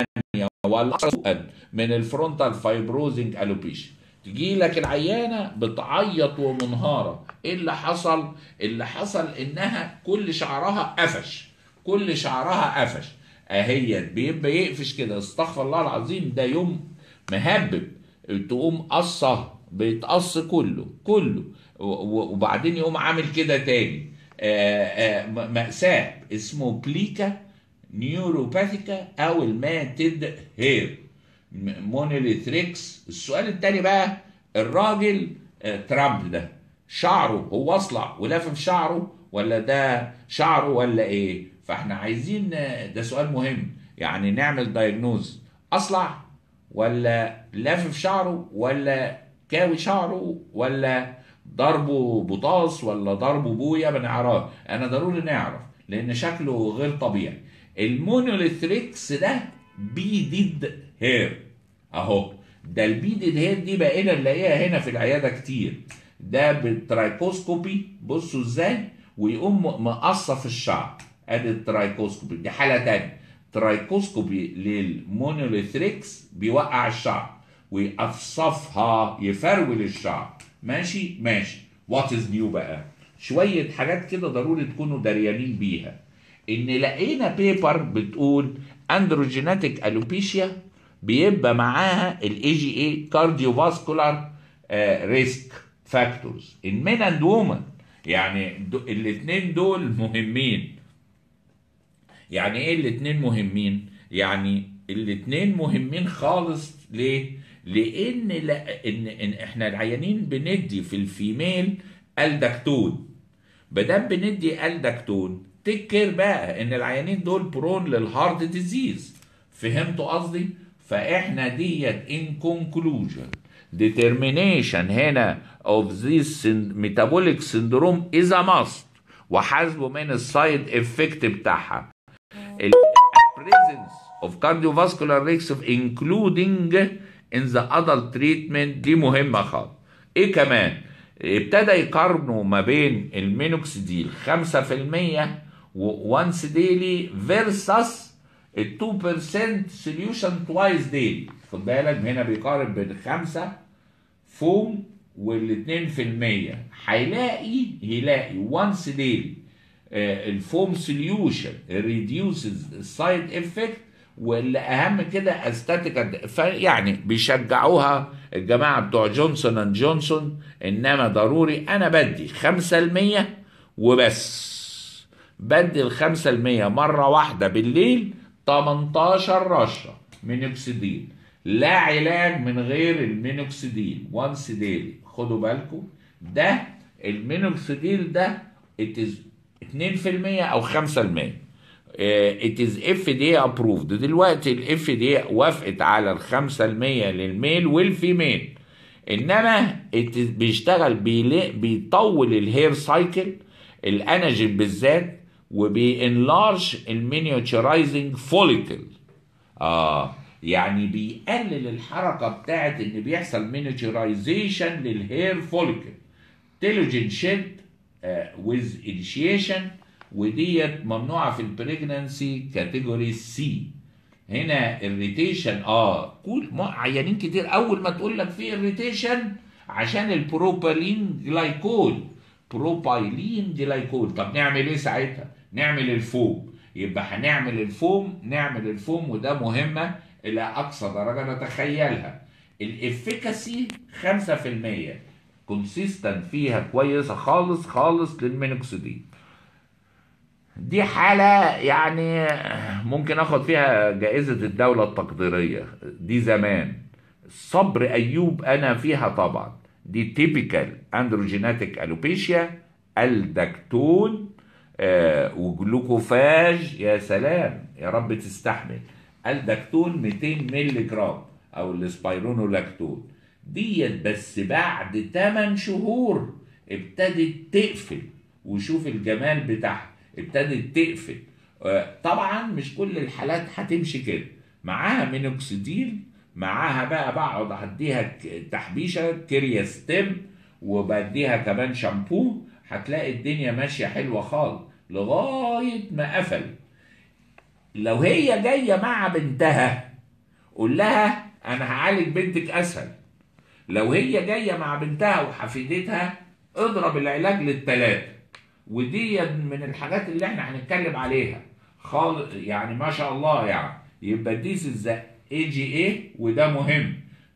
والاكثر سوءا من الفرونتال فايبروزنج الوبيشيا تجي لك العيانه بتعيط ومنهاره ايه اللي حصل اللي حصل انها كل شعرها قفش كل شعرها قفش اهي بيبقى يقفش كده استغفر الله العظيم ده يوم مهبب تقوم قصه بيتقص كله كله و- و- وبعدين يقوم عامل كده تاني آه، آه، م- مأساة اسمه بليكا نيوروباثيكا او الماتد هير م- مونوليثريكس السؤال التاني بقى الراجل آه، ترامب ده شعره هو اصلع ولافف شعره ولا ده شعره ولا ايه فاحنا عايزين آه، ده سؤال مهم يعني نعمل دايجنوز اصلع ولا لافف شعره ولا كاوي شعره ولا ضربه بطاس ولا ضربه بويا ما نعرف انا ضروري نعرف لان شكله غير طبيعي المونوليثريكس ده بيدد هير اهو ده البيدد هير دي بقينا نلاقيها هنا في العياده كتير ده بالترايكوسكوبي بصوا ازاي ويقوم مقصف الشعر ادي الترايكوسكوبي دي حاله تانية ترايكوسكوبي للمونوليثريكس بيوقع الشعر ويقصفها يفرول الشعر ماشي ماشي وات از نيو بقى شويه حاجات كده ضروري تكونوا دريانين بيها ان لقينا بيبر بتقول اندروجيناتيك الوبيشيا بيبقى معاها الاي جي اي كارديو فاسكولار ريسك فاكتورز ان مين اند وومن يعني الاثنين دول مهمين يعني ايه الاثنين مهمين يعني الاثنين مهمين خالص ليه لان لا ان, إن احنا العيانين بندي في الفيميل الدكتون بدل بندي الدكتون تكر بقى ان العيانين دول برون للهارت ديزيز فهمتوا قصدي فاحنا ديت in conclusion determination هنا of this metabolic syndrome is a must وحاسبه من السايد افكت بتاعها ال presence of cardiovascular risks including in the adult treatment دي مهمة خالص ايه كمان ابتدى يقارنوا ما بين المينوكسيديل 5% وانس ديلي فيرسس ال 2% سوليوشن توايس ديلي خد بالك هنا بيقارن بين 5 فوم وال 2% هيلاقي يلاقي وانس ديلي الفوم سوليوشن ريديوسز السايد افكت واللي اهم كده استاتيك يعني بيشجعوها الجماعه بتوع جونسون اند جونسون انما ضروري انا بدي 5% وبس بدي ال 5% مره واحده بالليل 18 رشه مينوكسيديل لا علاج من غير المينوكسيديل وانس ديلي خدوا بالكم ده المينوكسيديل ده it is 2% او 5% it is FDA approved دلوقتي ال FDA وافقت على ال 5% للميل والفيميل انما it is بيشتغل بيلي بيطول الهير سايكل الاناجين بالذات وبينلارج المينياتشرايزنج فوليكل اه يعني بيقلل الحركه بتاعت ان بيحصل مينياتشرايزيشن للهير فوليكل تيلوجين شيد ويز انيشيشن وديت ممنوعه في البريجنانسي كاتيجوري سي هنا الريتيشن اه كل عيانين كتير اول ما تقول لك في الريتيشن عشان البروبالين جلايكول بروبايلين جلايكول طب نعمل ايه ساعتها نعمل الفوم يبقى هنعمل الفوم نعمل الفوم وده مهمه الى اقصى درجه نتخيلها الافيكاسي 5% كونسيستنت فيها كويسه خالص خالص للمينوكسيدين دي حالة يعني ممكن اخد فيها جائزة الدولة التقديرية دي زمان صبر ايوب انا فيها طبعا دي تيبيكال اندروجيناتيك الوبيشيا الدكتون آه وجلوكوفاج يا سلام يا رب تستحمل الدكتون 200 مللي جرام او السبايرونولاكتون ديت بس بعد 8 شهور ابتدت تقفل وشوف الجمال بتاعها ابتدت تقفل طبعا مش كل الحالات هتمشي كده معاها مينوكسيديل معاها بقى بقعد اديها تحبيشه كرياستيم وبديها كمان شامبو هتلاقي الدنيا ماشيه حلوه خالص لغايه ما قفل لو هي جايه مع بنتها قول لها انا هعالج بنتك اسهل لو هي جايه مع بنتها وحفيدتها اضرب العلاج للثلاثه ودي من الحاجات اللي احنا هنتكلم عليها خالص يعني ما شاء الله يعني يبقى ديس ذا اي جي اي وده مهم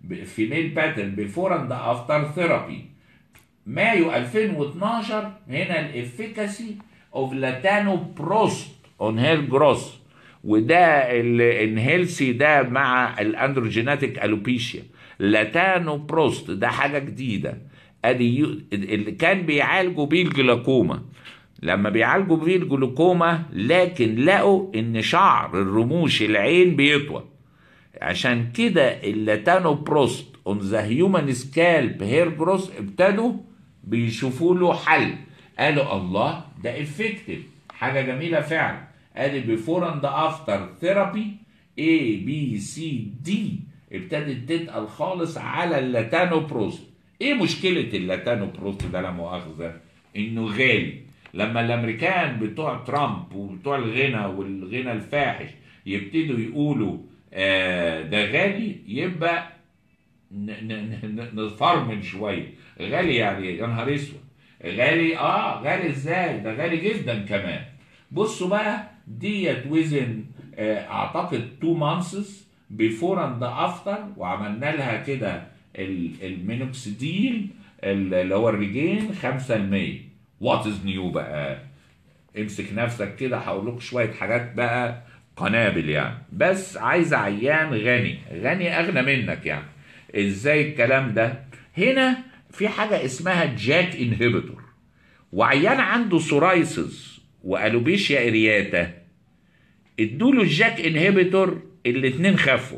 فيميل باترن بيفور اند افتر ثيرابي مايو 2012 هنا الافيكاسي اوف لاتانو بروست اون هير جروس وده الانهيلسي ده مع الاندروجيناتيك الوبيشيا لاتانو بروست ده حاجه جديده ادي يو- اللي كان بيعالجوا بيه الجلاكوما لما بيعالجوا بيه الجلوكوما لكن لقوا ان شعر الرموش العين بيطول عشان كده اللاتانو بروست اون ذا هيومن سكالب هير جروس ابتدوا بيشوفوا له حل قالوا الله ده افكتيف حاجه جميله فعلا ادي بيفور اند افتر ثيرابي اي بي سي دي ابتدت تتقل خالص على اللاتانو بروست ايه مشكله اللاتانو بروست ده لا مؤاخذه انه غالي لما الامريكان بتوع ترامب وبتوع الغنى والغنى الفاحش يبتدوا يقولوا آه ده غالي يبقى ن- ن- ن- نفرمل شويه غالي يعني يا نهار اسود غالي اه غالي ازاي ده غالي جدا كمان بصوا بقى ديت وزن آه اعتقد 2 مانثس بيفور اند افتر وعملنا لها كده ال- المينوكسيديل ال- اللي هو الريجين 5% وات از نيو بقى امسك نفسك كده هقول لكم شويه حاجات بقى قنابل يعني بس عايز عيان غني غني اغنى منك يعني ازاي الكلام ده هنا في حاجه اسمها جاك انهبيتور وعيان عنده سورايسز والوبيشيا ارياتا ادوا له الجاك انهبيتور الاتنين خفوا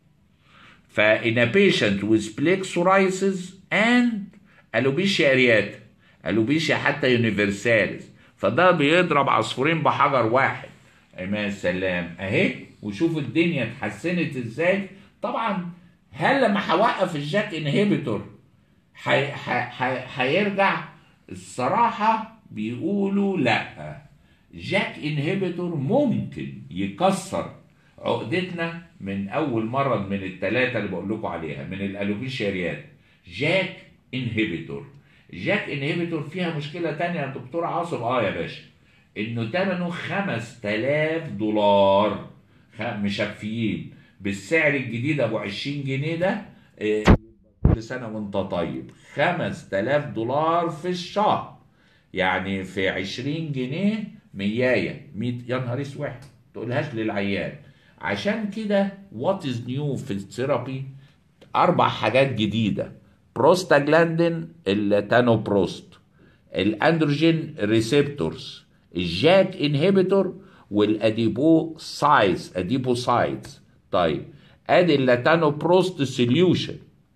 فإن a patient with plaque psoriasis and alopecia areata alopecia حتى universalis فده بيضرب عصفورين بحجر واحد ما السلام اهي وشوف الدنيا اتحسنت ازاي طبعا هل لما هوقف الجاك انهبيتور هي- ح- ح- هيرجع الصراحة بيقولوا لا جاك انهبيتور ممكن يكسر عقدتنا من اول مرض من الثلاثة اللي بقول لكم عليها من الالوبيشيا ريات جاك انهبيتور جاك انهبيتور فيها مشكلة تانية يا دكتور عاصم اه يا باشا انه ثمنه 5000 دولار خ- مشفيين بالسعر الجديد ابو 20 جنيه ده إيه، كل سنه وانت طيب 5000 دولار في الشهر يعني في 20 جنيه مياية 100 يا نهار اسود تقولهاش للعيان عشان كده وات از نيو في الثيرابي اربع حاجات جديده بروستاجلاندين التانوبروست الاندروجين ريسبتورز الجاك انهبيتور والاديبو سايز اديبو سايز طيب ادي اللاتانوبروست سوليوشن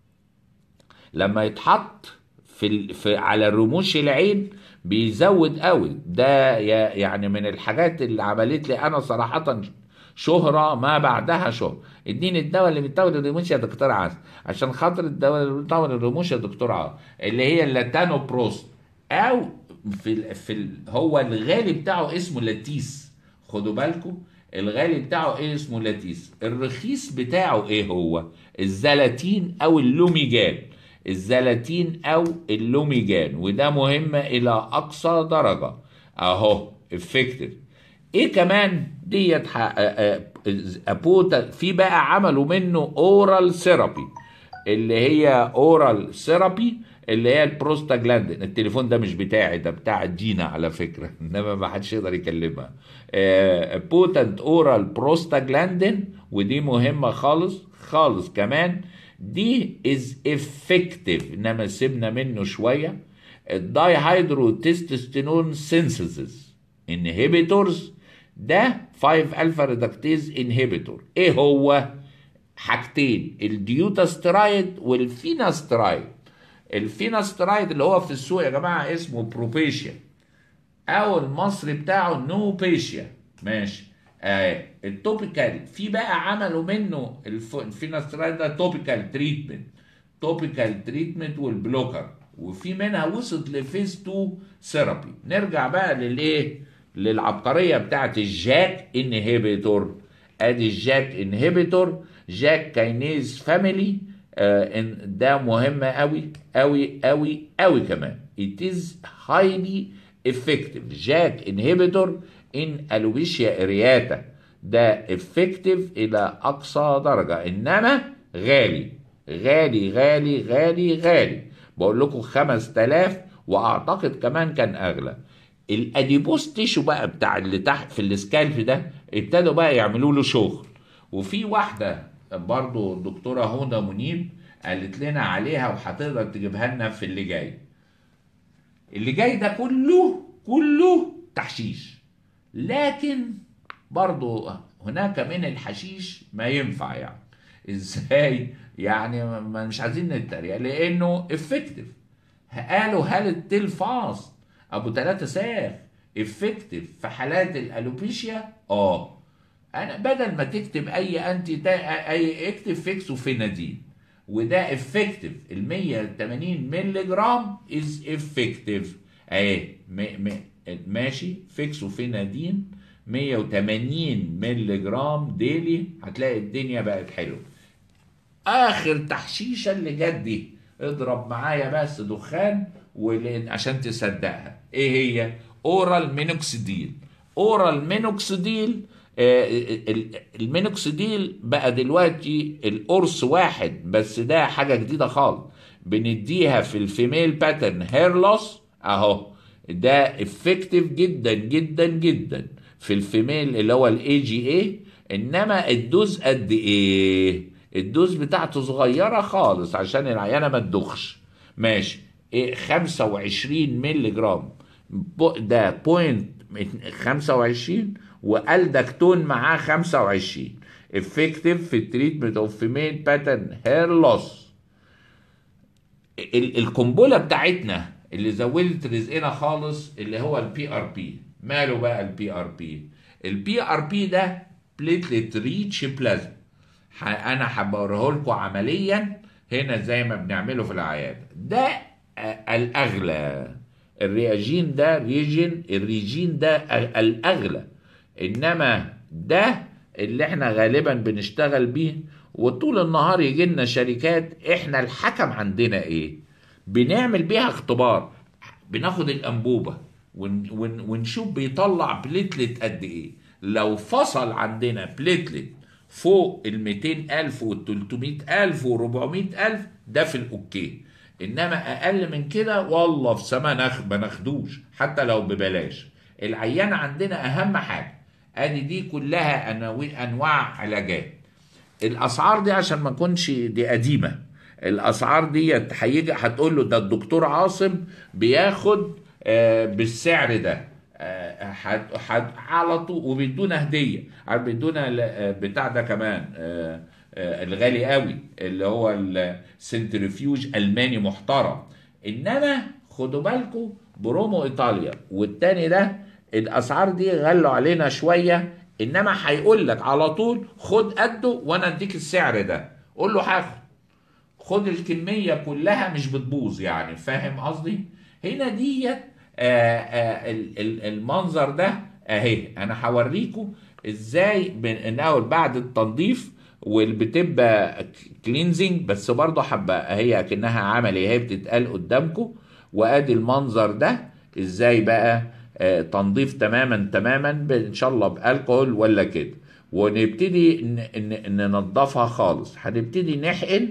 لما يتحط في, ال... في على رموش العين بيزود قوي ده ي- يعني من الحاجات اللي عملت لي انا صراحه شهرة ما بعدها شهرة اديني الدواء اللي بيطول الرموش يا دكتور عاصم عشان خاطر الدواء اللي بيطول الرموش يا دكتور عاصم اللي هي اللاتانوبروست او في ال... في ال... هو الغالي بتاعه اسمه لاتيس خدوا بالكم الغالي بتاعه ايه اسمه لاتيس الرخيص بتاعه ايه هو الزلاتين او اللوميجان الزلاتين او اللوميجان وده مهم الى اقصى درجه اهو افكتيف ايه كمان ديت ح- آه، آه، ابوتا في بقى عملوا منه اورال ثيرابي اللي هي اورال ثيرابي اللي هي البروستاجلاندين التليفون ده مش بتاعي ده بتاع دينا على فكره انما ما حدش يقدر يكلمها بوتنت اورال بروستاجلاندين ودي مهمه خالص خالص كمان دي از افكتيف انما سيبنا منه شويه الداي هيدرو تستوستيرون سينثيسيس انهبيتورز ده 5 الفا ريدكتيز انهبيتور ايه هو حاجتين الديوتاسترايد والفيناسترايد الفيناسترايد اللي هو في السوق يا جماعه اسمه بروبيشيا او المصري بتاعه نوبيشيا ماشي آه التوبيكال في بقى عملوا منه الف- الفيناسترايد ده توبيكال تريتمنت توبيكال تريتمنت والبلوكر وفي منها وصلت لفيز 2 ثيرابي نرجع بقى للايه للعبقريه بتاعت الجاك انهبيتور ادي الجاك انهبيتور جاك كاينيز فاميلي آه إن- ده مهم قوي قوي قوي قوي كمان it is highly effective جاك انهبيتور ان الوبيشيا ارياتا ده effective الى اقصى درجه انما غالي غالي غالي غالي غالي بقول لكم 5000 واعتقد كمان كان اغلى الاديبوس تيشو بقى بتاع اللي تحت في السكالف ده ابتدوا بقى يعملوا له شغل وفي واحده برضو الدكتوره هدى منيب قالت لنا عليها وهتقدر تجيبها لنا في اللي جاي اللي جاي ده كله كله تحشيش لكن برضو هناك من الحشيش ما ينفع يعني ازاي يعني ما مش عايزين نتريق لانه افكتيف قالوا هل التلفاز ابو ثلاثة ساخ افكتيف في حالات الالوبيشيا اه انا بدل ما تكتب اي انتي تا... اي اكتب فيكسوفينادين وده افكتيف ال 180 مللي جرام از افكتيف اهي م... م... ماشي فيكسوفينادين 180 مللي جرام ديلي هتلاقي الدنيا بقت حلوه اخر تحشيشه اللي جت دي اضرب معايا بس دخان ولين عشان تصدقها ايه هي اورال مينوكسيديل اورال مينوكسيديل آه، ال- المينوكسيديل بقى دلوقتي القرص واحد بس ده حاجه جديده خالص بنديها في الفيميل باترن هير لوس اهو ده افكتيف جدا جدا جدا في الفيميل اللي هو الاي جي اي انما الدوز قد ايه الدوز بتاعته صغيره خالص عشان العيانه ما تدخش ماشي ايه 25 مللي جرام بو- ده بوينت 25 والدكتون معاه 25 افكتيف في التريتمنت اوف فيميل باترن هير لوس ال- القنبله بتاعتنا اللي زودت رزقنا خالص اللي هو البي ار بي ماله بقى البي ار بي البي ار بي ده بليتلت ريتش بلازما ح- انا هبوريه لكم عمليا هنا زي ما بنعمله في العياده ده آه، الاغلى الرياجين ده ريجين الريجين ده ال- الاغلى انما ده اللي احنا غالبا بنشتغل بيه وطول النهار يجي لنا شركات احنا الحكم عندنا ايه بنعمل بيها اختبار بناخد الانبوبه ون ون ونشوف بيطلع بليتلت قد ايه لو فصل عندنا بليتلت فوق ال 200000 وال 300000 و 400000 ده في الاوكي انما اقل من كده والله في سما ناخ ما ناخدوش حتى لو ببلاش العيان عندنا اهم حاجه ادي دي كلها أنواع- انواع علاجات الاسعار دي عشان ما اكونش دي قديمه الاسعار دي هيجي هتقول له ده الدكتور عاصم بياخد آه، بالسعر ده آه، حد حد على طول وبيدونا هديه عارف بيدونا ل- آه، بتاع ده كمان آه، آه، الغالي قوي اللي هو السنترفيوج الماني محترم انما خدوا بالكم برومو ايطاليا والتاني ده الاسعار دي غلوا علينا شويه انما هيقول لك على طول خد قده وانا اديك السعر ده قول له هاخد خد الكميه كلها مش بتبوظ يعني فاهم قصدي هنا ديت آه، آه، ال- ال- المنظر ده اهي انا هوريكم ازاي بن- الاول بعد التنظيف واللي بتبقى كلينزنج بس برضه حبه هي اكنها عملي هي بتتقال قدامكم وادي المنظر ده ازاي بقى آه، تنظيف تماما تماما ب- ان شاء الله بالكحول ولا كده ونبتدي ن- ن- ننضفها خالص هنبتدي نحقن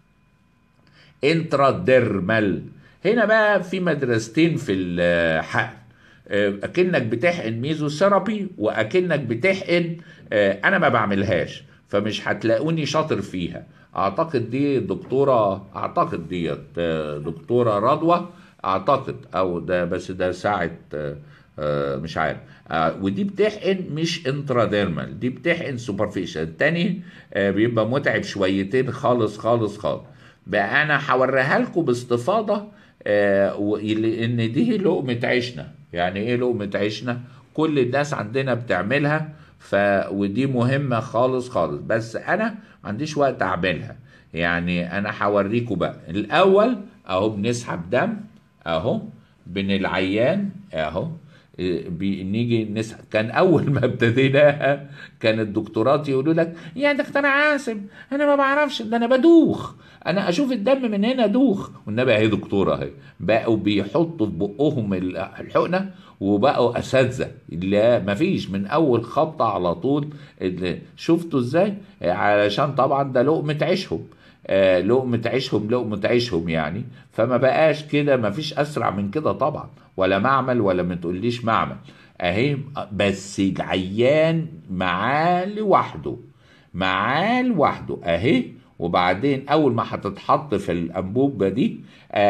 انتراديرمال هنا بقى في مدرستين في الحقن آه، اكنك بتحقن ميزوثيرابي واكنك بتحقن آه، انا ما بعملهاش فمش هتلاقوني شاطر فيها اعتقد دي دكتوره اعتقد ديت آه، دكتوره رضوى اعتقد او ده بس ده ساعه آه، آه، مش عارف آه، ودي بتحقن مش انتراديرمال دي بتحقن سوبرفيشال التاني آه، بيبقى متعب شويتين خالص خالص خالص بقى انا هوريها لكم باستفاضه آه، و- ان دي لقمه عيشنا يعني ايه لقمه عيشنا كل الناس عندنا بتعملها ف ودي مهمه خالص خالص بس انا ما عنديش وقت اعملها يعني انا هوريكم بقى الاول اهو بنسحب دم اهو بين العيان اهو إيه، بي- نيجي نسحب كان اول ما ابتديناها كان الدكتورات يقولوا لك يا دكتور عاصم انا ما بعرفش ده انا بدوخ انا اشوف الدم من هنا دوخ والنبي اهي دكتوره اهي بقوا بيحطوا في بقهم ال- الحقنه وبقوا اساتذه لا مفيش من اول خبطه على طول ال- شفتوا ازاي علشان طبعا ده لقمه عيشهم آه لقمة عيشهم لقمة عيشهم يعني فما بقاش كده ما فيش اسرع من كده طبعا ولا معمل ولا ما تقوليش معمل اهي بس العيان معاه لوحده معاه لوحده اهي وبعدين اول ما هتتحط في الانبوبه دي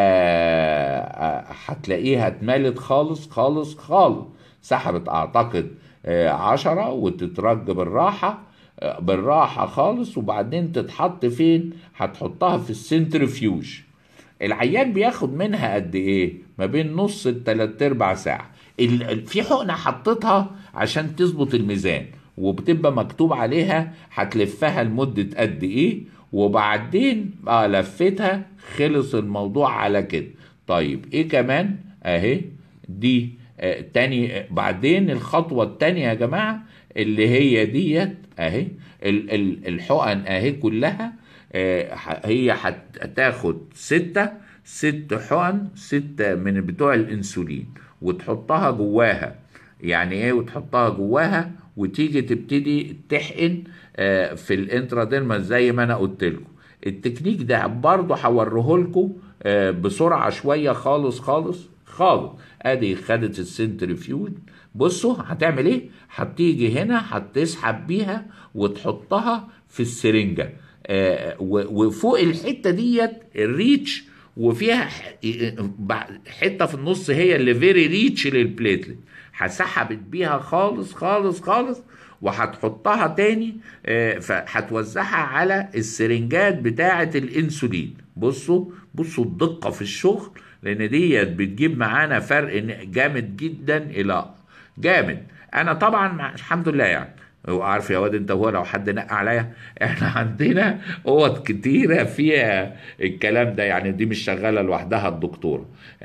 آه، آه، هتلاقيها اتملت خالص خالص خالص سحبت اعتقد آه، عشرة وتترج بالراحة آه، بالراحة خالص وبعدين تتحط فين هتحطها في السنترفيوج العيان بياخد منها قد ايه ما بين نص التلات ارباع ساعة ال- ال- في حقنة حطيتها عشان تظبط الميزان وبتبقى مكتوب عليها هتلفها لمدة قد ايه وبعدين اه لفتها خلص الموضوع على كده طيب ايه كمان اهي دي آه تاني آه بعدين الخطوة التانية يا جماعة اللي هي ديت اهي ال- ال- الحقن اهي كلها آه، ح- هي هتاخد ستة ست حقن ستة من بتوع الانسولين وتحطها جواها يعني ايه وتحطها جواها وتيجي تبتدي تحقن آه، في الانتراديرمال زي ما انا قلت لكم التكنيك ده برضه هوريه لكم آه، بسرعه شويه خالص خالص خالص ادي خدت السنترفيوج بصوا هتعمل ايه هتيجي هنا هتسحب بيها وتحطها في السرنجه آه، و- وفوق الحته ديت الريتش وفيها ح- بعد- حته في النص هي اللي فيري ريتش للبليتلت هسحبت بيها خالص خالص خالص وهتحطها تاني آه، فهتوزعها على السرنجات بتاعه الانسولين بصوا بصوا الدقه في الشغل لان ديت بتجيب معانا فرق جامد جدا الى جامد انا طبعا مع- الحمد لله يعني هو عارف يا واد انت هو لو حد نقى عليا احنا عندنا اوض كتيره فيها الكلام ده يعني دي مش شغاله لوحدها الدكتوره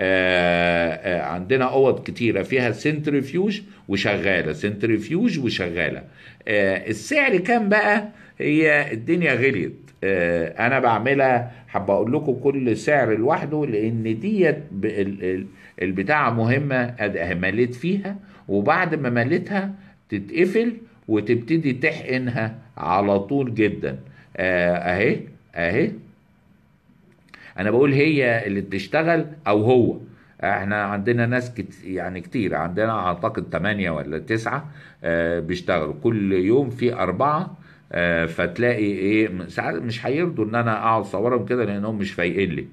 آه آه عندنا اوض كتيره فيها سنترفيوج وشغاله سنترفيوج وشغاله آه السعر كام بقى هي الدنيا غليت آه انا بعملها حابة اقول لكم كل سعر لوحده لان ديت ب- ال- ال- البتاعه مهمه أد- أهي مليت فيها وبعد ما مليتها تتقفل وتبتدي تحقنها على طول جدا آه، اهي اهي انا بقول هي اللي بتشتغل او هو احنا عندنا ناس كت يعني كتير عندنا اعتقد تمانية ولا تسعة آه بيشتغلوا كل يوم في اربعة آه فتلاقي ايه ساعات مش هيرضوا ان انا اقعد اصورهم كده لانهم مش فايقين لي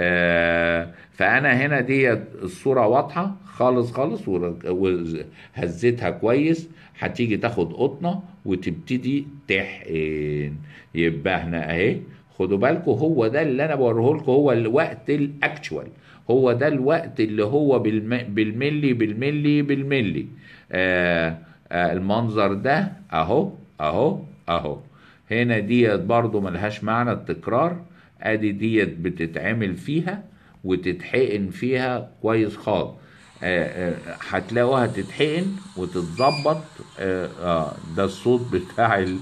آه فانا هنا ديت الصوره واضحه خالص خالص ور- وهزيتها كويس هتيجي تاخد قطنه وتبتدي تحقن يبقى احنا اهي خدوا بالكم هو ده اللي انا بوريه لكم هو الوقت الاكتوال هو ده الوقت اللي هو بالم... بالملي بالملي بالملي آه آه المنظر ده اهو اهو اهو هنا ديت برضو ملهاش معنى التكرار ادي ديت بتتعمل فيها وتتحقن فيها كويس خالص آه، آه، هتلاقوها تتحقن وتتظبط آه، آه، ده الصوت بتاع ال-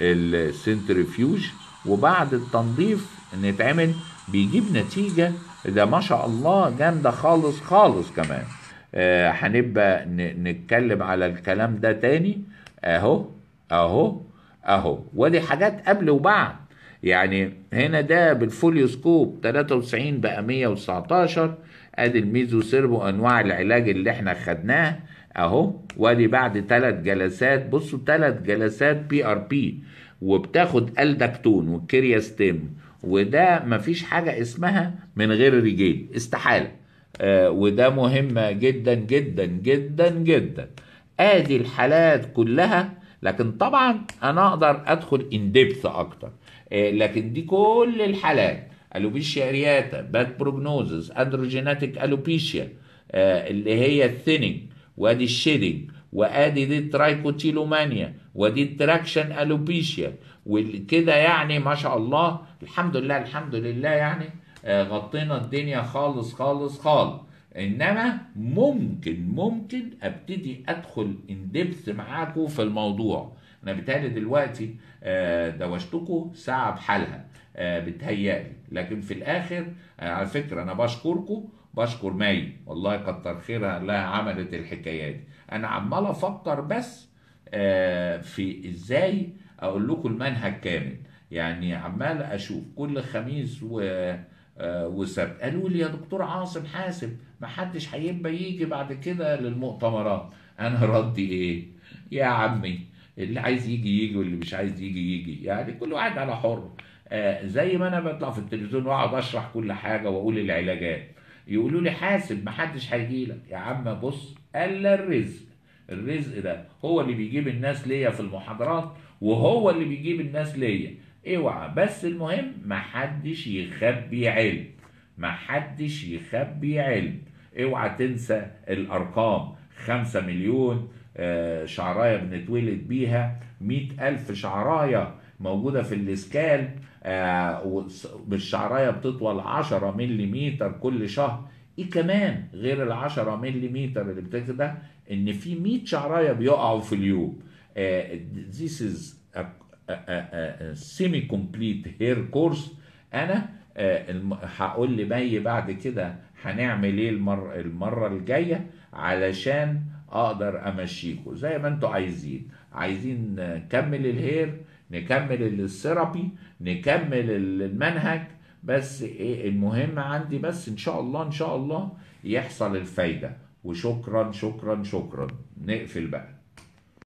السنترفيوج وبعد التنظيف نتعمل بيجيب نتيجة ده ما شاء الله جامدة خالص خالص كمان آه، هنبقى ن- نتكلم على الكلام ده تاني اهو اهو اهو ودي حاجات قبل وبعد يعني هنا ده بالفوليوسكوب 93 بقى 119 ادي الميزوسيربو انواع العلاج اللي احنا خدناه اهو وادي بعد ثلاث جلسات بصوا ثلاث جلسات بي ار بي وبتاخد الدكتون والكرياستيم وده مفيش حاجه اسمها من غير رجال استحاله آه وده مهمه جدا جدا جدا جدا ادي الحالات كلها لكن طبعا انا اقدر ادخل ان ديبث اكتر آه، لكن دي كل الحالات الوبيشيا ارياتا باد بروجنوزز اندروجيناتيك الوبيشيا آه، اللي هي الثيننج وادي الشيدنج وادي دي ترايكوتيلومانيا ودي التراكشن الوبيشيا وكده يعني ما شاء الله الحمد لله الحمد لله يعني آه، غطينا الدنيا خالص خالص خالص انما ممكن ممكن ابتدي ادخل ان ديبث معاكم في الموضوع انا بالتالي دلوقتي آه، دوشتكم ساعه بحالها آه، بتهيألي لكن في الاخر آه، على فكره انا بشكركم بشكر مي والله كتر خيرها لها عملت الحكايات دي انا عمال افكر بس آه، في ازاي اقول لكم المنهج كامل يعني عمال اشوف كل خميس و آه، وسبت قالوا لي يا دكتور عاصم حاسب ما حدش هيبقى يجي بعد كده للمؤتمرات انا ردي ايه يا عمي اللي عايز يجي يجي واللي مش عايز يجي يجي يعني كل واحد على حر آه زي ما انا بطلع في التلفزيون واقعد اشرح كل حاجه واقول العلاجات يقولوا لي حاسب ما حدش هيجي لك يا عم بص الا الرزق الرزق ده هو اللي بيجيب الناس ليا في المحاضرات وهو اللي بيجيب الناس ليا اوعى بس المهم ما حدش يخبي علم ما حدش يخبي علم اوعى تنسى الارقام خمسة مليون آه، شعراية بنتولد بيها مئة ألف شعراية موجودة في الإسكال آه، وس- بالشعراية بتطول عشرة مليمتر كل شهر ايه كمان غير العشرة مليمتر اللي بتكتب ده ان في 100 شعراية بيقعوا في اليوم آه، this is a, a, a, a semi complete hair course انا آه، الم- هقول لمي بعد كده هنعمل ايه المره المره الجايه علشان اقدر امشيكوا زي ما انتوا عايزين عايزين نكمل الهير نكمل الثيرابي نكمل المنهج بس ايه المهم عندي بس ان شاء الله ان شاء الله يحصل الفايده وشكرا شكرا شكرا نقفل بقى